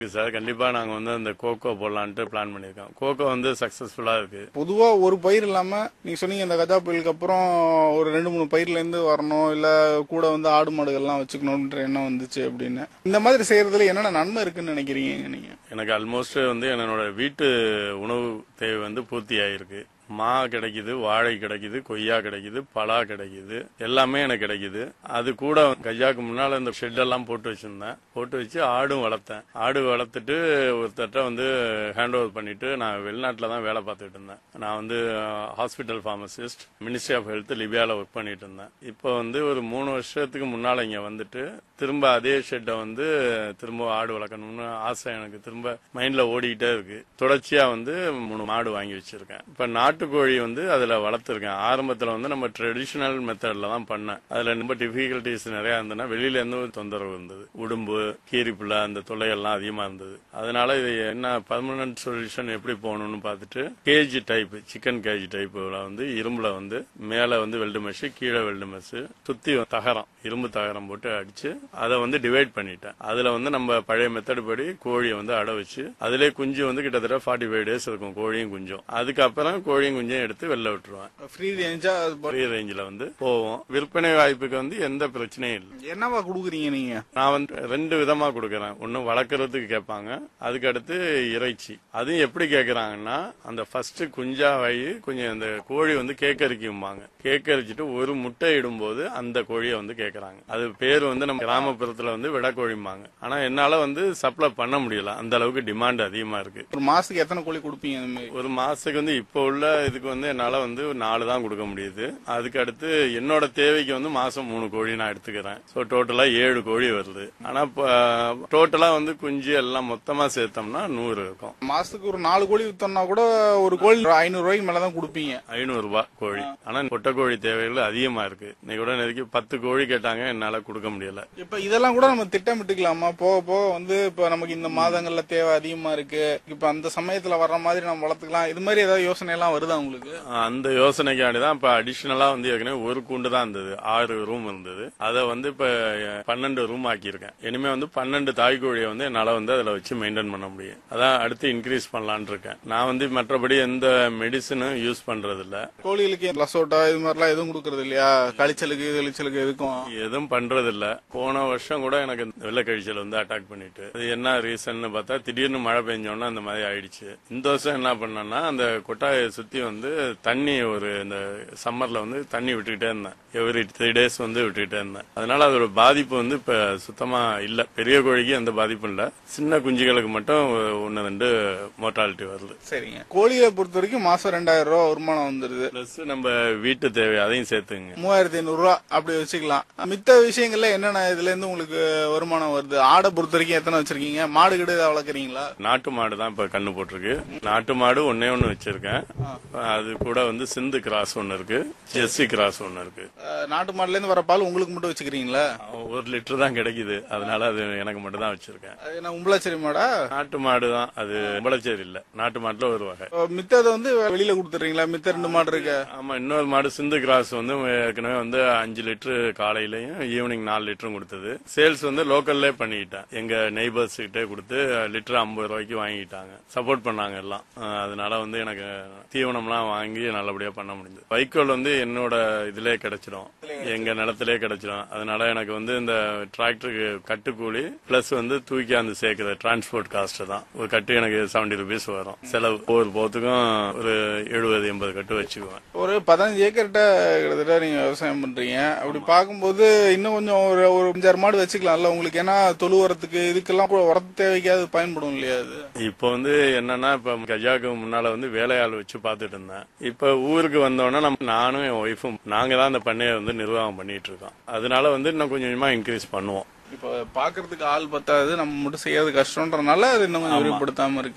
sir கண்டிப்பா நாங்க வந்து அந்த கோகோ போடலான்ட்டு பிளான் பண்ணியிருக்கோம் கோகோ வந்து சக்சஸ்ஃபுல்லா இருக்கு பொதுவா ஒரு பயிர் இல்லாம நீங்க சொன்னீங்க இந்த கஜா புயலுக்கு அப்புறம் ஒரு ரெண்டு மூணு பயிர்ல இருந்து வரணும் இல்ல கூட வந்து ஆடு மாடுகள்லாம் வச்சுக்கணும்ன்ற எண்ணம் வந்துச்சு அப்படின்னு இந்த மாதிரி செய்யறதுல என்னென்ன நன்மை இருக்குன்னு நினைக்கிறீங்க நீங்க எனக்கு ஆல்மோஸ்ட் வந்து என்னோட வீட்டு உணவு தேவை வந்து பூர்த்தி ஆயிருக்கு மா கிடைக்குது வாழை கிடைக்குது கொய்யா கிடைக்குது பலா கிடைக்குது எல்லாமே எனக்கு கிடைக்குது அது கூட கஜாக்கு முன்னால இந்த ஷெட் எல்லாம் போட்டு வச்சிருந்தேன் போட்டு வச்சு ஆடும் வளர்த்தேன் ஆடு வளர்த்துட்டு ஒருத்தட்ட வந்து ஹேண்ட் ஓவர் பண்ணிட்டு நான் வெளிநாட்டில் தான் வேலை பார்த்துட்டு இருந்தேன் நான் வந்து hospital pharmacist ministry of health லிபியாவில் ஒர்க் பண்ணிட்டு இருந்தேன் இப்போ வந்து ஒரு மூணு வருஷத்துக்கு முன்னால இங்க வந்துட்டு திரும்ப அதே ஷெட்டை வந்து திரும்ப ஆடு வளர்க்கணும்னு ஆசை எனக்கு திரும்ப மைண்ட்ல ஓடிக்கிட்டே இருக்கு தொடர்ச்சியா வந்து மூணு மாடு வாங்கி வச்சிருக்கேன் இப்ப நாட்டுக்கோழி வந்து அதுல வளர்த்துருக்கேன் ஆரம்பத்துல வந்து நம்ம ட்ரெடிஷனல் மெத்தட்ல தான் பண்ணேன் அதுல ரொம்ப டிஃபிகல்டிஸ் நிறைய இருந்ததுன்னா வெளியில இருந்து ஒரு தொந்தரவு இருந்தது உடும்பு கீரிப்புள்ள அந்த தொல்லைகள்லாம் அதிகமா இருந்தது அதனால இது என்ன பர்மனன்ட் சொல்யூஷன் எப்படி போகணும்னு பார்த்துட்டு கேஜ் டைப் சிக்கன் கேஜ் டைப்ல வந்து இரும்புல வந்து மேல வந்து வெல்டு மெஷ் கீழே வெல்டு மெஷ் சுத்தி தகரம் இரும்பு தகரம் போட்டு அடிச்சு அதை வந்து டிவைட் பண்ணிட்டேன் அதுல வந்து நம்ம பழைய மெத்தட் படி கோழியை வந்து அடை வச்சு அதிலே குஞ்சு வந்து கிட்டத்தட்ட ஃபார்ட்டி ஃபைவ் டேஸ் இருக்கும் கோழியும் குஞ்சும் அதுக்கப்புறம் கோழியும் குஞ்சையும் எடுத்து வெளில விட்டுருவேன் ஃப்ரீ ரேஞ்சா பெரிய ரேஞ்சில் வந்து போவோம் விற்பனை வாய்ப்புக்கு வந்து எந்த பிரச்சனையும் இல்லை என்னவா கொடுக்குறீங்க நீங்க நான் வந்து ரெண்டு விதமா கொடுக்கறேன் ஒன்னு வளர்க்கறதுக்கு கேட்பாங்க அதுக்கு அடுத்து இறைச்சி அதுவும் எப்படி கேக்குறாங்கன்னா அந்த ஃபர்ஸ்ட் குஞ்சா வாயி கொஞ்சம் அந்த கோழி வந்து கேக்கரிக்கும்பாங்க கேக்கரிச்சிட்டு ஒரு முட்டை இடும்போது அந்த கோழியை வந்து கேக்குறாங்க அது பேர் வந்து நம்ம கிராமப்புறத்துல வந்து விடக்கோழிம்பாங்க ஆனா என்னால வந்து சப்ளை பண்ண முடியல அந்த அளவுக்கு டிமாண்ட் அதிகமா இருக்கு ஒரு மாசத்துக்கு எத்தனை கோழி கொடுப்பீங்க அந்த மாதிரி ஒரு மாசத்துக்கு வந்து இப்போ உள்ள இதுக்கு வந்து என்னால வந்து ஒரு நாலு தான் கொடுக்க முடியுது அதுக்கு அடுத்து என்னோட தேவைக்கு வந்து மாசம் மூணு கோழி நான் எடுத்துக்கிறேன் ஸோ டோட்டலா ஏழு கோழி வருது ஆனா டோட்டலா வந்து குஞ்சு எல்லாம் மொத்தமா சேர்த்தோம்னா நூறு இருக்கும் மாசத்துக்கு ஒரு நாலு கோழி வித்தோம்னா கூட ஒரு கோழி ஐநூறு ரூபாய்க்கு மேலதான் கொடுப்பீங்க ஐநூறு ரூபாய் கோழி ஆனா கொட்டை கோழி தேவைகள் அதிகமா இருக்கு இன்னைக்கு கூட நெருக்கி பத்து கோழி கேட்டாங்க என்னால கொடுக்க முடியல இப்ப இதெல்லாம் கூட நம்ம திட்டமிட்டுக்கலாமா போக போக வந்து இப்ப நமக்கு இந்த மாதங்கள்ல தேவை அதிகமா இருக்கு இப்ப அந்த சமயத்துல வர்ற மாதிரி நம்ம வளர்த்துக்கலாம் இது மாதிரி ஏதாவது யோசனை எல்லாம் வருதா உங்களுக்கு அந்த யோசனைக்காண்டி தான் இப்ப அடிஷனலா வந்து ஏற்கனவே ஒரு கூண்டு தான் இருந்தது ஆறு ரூம் இருந்தது அதை வந்து இப்ப பன்னெண்டு ரூம் ஆக்கியிருக்கேன் இனிமே வந்து பன்னெண்டு தாய்க்கோழியை வந்து என்னால வந்து அதுல வச்சு மெயின்டைன் பண்ண முடியும் அதான் அடுத்து இன்க்ரீஸ் பண்ணலாம்னு இருக்கேன் நான் வந்து மற்றபடி எந்த மெடிசனும் யூஸ் பண்றது இல்ல கோழிகளுக்கு லசோட்டா இது மாதிரிலாம் எதுவும் கொடுக்கறது இல்லையா கழிச்சலுக்கு கழிச்சலுக்கு எதுக்கும் எதுவும் பண்றது இல்ல போன வருஷம் கூட எனக்கு இந்த வெள்ளை கழிச்சல் வந்து அட்டாக் பண்ணிட்டு அது என்ன ரீசன் பார்த்தா திடீர்னு மழை பெஞ்சோன்னா அந்த மாதிரி ஆயிடுச்சு இந்த வருஷம் என்ன பண்ணேன்னா அந்த கொட்டாயை சுத்தி வந்து தண்ணி ஒரு இந்த சம்மர்ல வந்து தண்ணி விட்டுக்கிட்டே இருந்தேன் எவ்ரி த்ரீ டேஸ் வந்து விட்டுக்கிட்டே இருந்தேன் அதனால அதோட பாதிப்பு வந்து இப்ப சுத்தமா இல்ல பெரிய கோழிக்கு எந்த பாதிப்பும் இல்ல சின்ன குஞ்சுகளுக்கு மட்டும் ஒன்னு ரெண்டு மோர்டாலிட்டி வருது சரிங்க கோழிகளை பொறுத்த வரைக்கும் மாசம் ரெண்டாயிரம் ரூபாய் வருமானம் வந்துருது பிளஸ் நம்ம வீட்டு தேவை அதையும் சேர்த்துங்க மூவாயிரத்தி ஐநூறு ரூபா அப்படி வச்சுக்கலாம் மித்த விஷயங்கள்ல என்னென்ன இதுல இருந்து உங்களுக்கு வருமானம் வருது ஆடை பொறுத்த வரைக்கும் எத்தனை வச்சிருக்கீங்க மாடு கிட்ட ஏதாவது வளர்க்குறீங்களா நாட்டு மாடு தான் இப்ப கண்ணு போட்டிருக்கு நாட்டு மாடு ஒன்னே ஒன்னு வச்சிருக்கேன் அது கூட வந்து சிந்து கிராஸ் ஒன்னு இருக்கு ஜெர்சி கிராஸ் ஒன்னு இருக்கு அஹ், நாட்டு மாடுல இருந்து வர பால் உங்களுக்கு மட்டும் வச்சுக்கிறீங்களா ஒரு லிட்டர் தான் கிடைக்குது அதனால அது எனக்கு மட்டும் தான் வச்சிருக்கேன் அது என்ன உம்பளாச்சேரி மாடா நாட்டு மாடு தான் அது கும்பலச்சேரி இல்ல நாட்டு மாட்டுல ஒரு வகை அஹ், மித்ததை வந்து வெளியில கொடுத்துறீங்களா மித்த ரெண்டு மாடு இருக்கு ஆமா இன்னொரு மாடு சிந்து கிராஸ் வந்து ஏற்கனவே வந்து அஞ்சு லிட்டர் காலையிலயும் ஈவினிங் நாலு லிட்டரும் கொடுத்தது சேல்ஸ் வந்து லோக்கல்லே பண்ணிக்கிட்டேன் எங்க நெய்பர்ஸ் கிட்டே கொடுத்து லிட்டர் ஐம்பது ரூபாய்க்கு வாங்கிட்டாங்க சப்போர்ட் பண்ணாங்க எல்லாம் அஹ் அதனால வந்து எனக்கு தீவனம்லாம் வாங்கி நல்லபடியா பண்ண முடிஞ்சது வைக்கோல் வந்து என்னோட இதுலயே கிடைச்சிடும் எங்க நிலத்திலே கிடைச்சிடும் அதனால எனக்கு வந்து இந்த டிராக்டருக்கு கட்டுக்கூலி பிளஸ் வந்து தூக்கி அந்த சேர்க்கிற டிரான்ஸ்போர்ட் காஸ்ட் தான் ஒரு கட்டு எனக்கு செவன்டி ருபீஸ் வரும் செலவு ஒவ்வொரு போத்துக்கும் ஒரு எழுபது எண்பது கட்டு வச்சுக்குவேன் ஒரு பதினஞ்சு ஏக்கர்கிட்ட கிட்டத்தட்ட நீங்க விவசாயம் பண்றீங்க அப்படி பார்க்கும்போது இன்னும் கொஞ்சம் ஒரு ஒரு அஞ்சாறு மாடு வச்சுக்கலாம்ல உங்களுக்கு ஏன்னா தொழு உரத்துக்கு இதுக்கெல்லாம் கூட உரத்து தேவைக்காது பயன்படும் இல்லையா அது இப்போ வந்து என்னன்னா இப்ப கஜாக்கு முன்னால வந்து வேலையாள் வச்சு பார்த்துட்டு இருந்தேன் இப்ப ஊருக்கு வந்தோடனே நம்ம நானும் என் ஒய்ஃபும் நாங்க தான் அந்த பண்ணையை வந்து நிர்வாகம் பண்ணிட்டு இருக்கோம் அதனால வந்து இன்னும் கொஞ்சம் கொஞ்சமா இன்க்ரீஸ் பண்ணுவோம் இப்போ பாக்குறதுக்கு ஆள் பத்தாது நம்ம மட்டும் செய்யறது கஷ்டம்ன்றனால அது இன்னும் கொஞ்சம் விரிவுபடுத்தாம இருக்கீங்க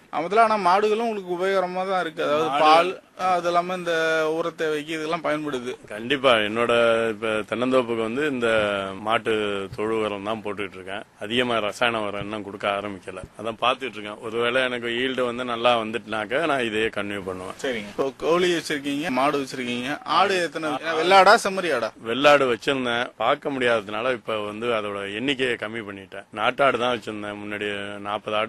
அதுல ஆனா மாடுகளும் உங்களுக்கு உபயோகரமா தான் இருக்கு அதாவது பால் அது இல்லாம இந்த ஊர தேவைக்கு இதெல்லாம் பயன்படுது கண்டிப்பா என்னோட இப்ப தென்னந்தோப்புக்கு வந்து இந்த மாட்டு தொழு உரம் தான் போட்டுட்டு இருக்கேன் அதிகமா ரசாயன உரம் இன்னும் கொடுக்க ஆரம்பிக்கல அதான் பாத்துட்டு இருக்கேன் ஒருவேளை எனக்கு ஈல்டு வந்து நல்லா வந்துட்டுனாக்க நான் இதையே கன்டினியூ பண்ணுவேன் சரிங்க இப்போ கோழி வச்சிருக்கீங்க மாடு வச்சிருக்கீங்க ஆடு எத்தனை வெள்ளாடா செம்மறி ஆடா வெள்ளாடு வச்சிருந்தேன் பார்க்க முடியாததுனால இப்ப வந்து அதோட எண்ணிக்கையை கம்மி பண்ணிட்டேன் நாட்டாடு தான் வச்சிருந்தேன் முன்னாடி நாற்பது ஆடு